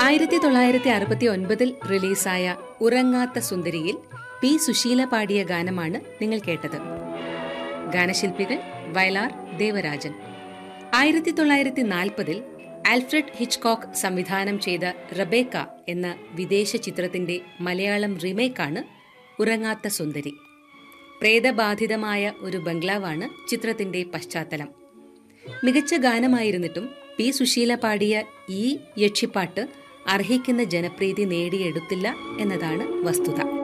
ആയിരത്തി തൊള്ളായിരത്തി അറുപത്തി ഒൻപതിൽ റിലീസായ ഉറങ്ങാത്ത സുന്ദരിയിൽ പി സുശീല പാടിയ ഗാനമാണ് നിങ്ങൾ കേട്ടത് ഗാനശില്പികൾ വയലാർ ദേവരാജൻ ആയിരത്തി തൊള്ളായിരത്തി നാൽപ്പതിൽ ആൽഫ്രഡ് ഹിച്ച്കോക്ക് സംവിധാനം ചെയ്ത റബേക്ക എന്ന വിദേശ ചിത്രത്തിന്റെ മലയാളം റീമേക്കാണ് ഉറങ്ങാത്ത സുന്ദരി പ്രേതബാധിതമായ ഒരു ബംഗ്ലാവാണ് ചിത്രത്തിന്റെ പശ്ചാത്തലം മികച്ച ഗാനമായിരുന്നിട്ടും പി സുശീല പാടിയ ഈ യക്ഷിപ്പാട്ട് അർഹിക്കുന്ന ജനപ്രീതി നേടിയെടുത്തില്ല എന്നതാണ് വസ്തുത